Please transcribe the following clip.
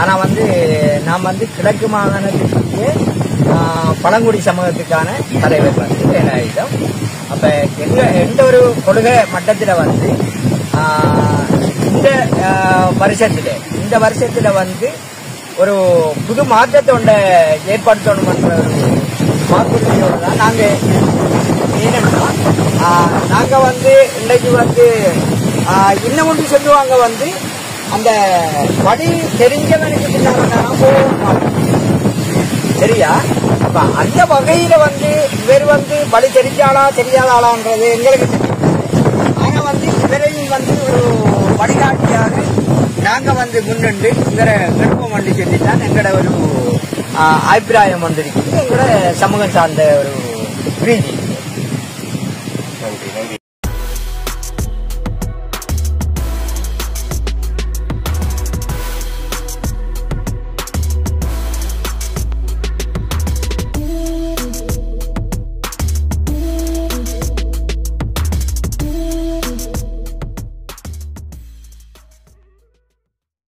ஆனா வந்து நான் வந்து கிழக்கு மாகாணத்துக்கு ஆஹ், பழங்குடி சமூகத்துக்கான தலைவர் வந்து வேலாயுதம் அப்ப எங்க எந்த ஒரு கொள்கை மட்டத்துல வந்து ஆஹ், இந்த ஆஹ், வருஷத்துல இந்த வருஷத்துல வந்து ஒரு புது மாற்றத்தை ஒன்றை ஏற்படுத்தணும்ன்ற ஒரு வாக்குறுதியோட தான் நாங்க ஏனென்னா ஆஹ், நாங்க வந்து இன்னைக்கு வந்து ஆஹ், இன்னும் ஒன்று சொல்லுவாங்க வந்து அந்த வழி தெரிஞ்சவனுக்கு பின்னால நான் போக மாட்டேன் சரியா அப்ப அந்த வகையில வந்து இவர் வந்து வழி தெரிஞ்சாளா தெரியாத ஆளான்றது எங்களுக்கு தெரியும் ஆனா வந்து இவரையும் வந்து ஒரு வழிகாட்டியாக நாங்க வந்து முன்னின்று இவரை விருப்பம் பண்ணி சொல்லித்தான் எங்களோட ஒரு ஆஹ், அபிப்பிராயம் வந்திருக்குது எங்களோட சமூகம் சார்ந்த ஒரு பிரீதி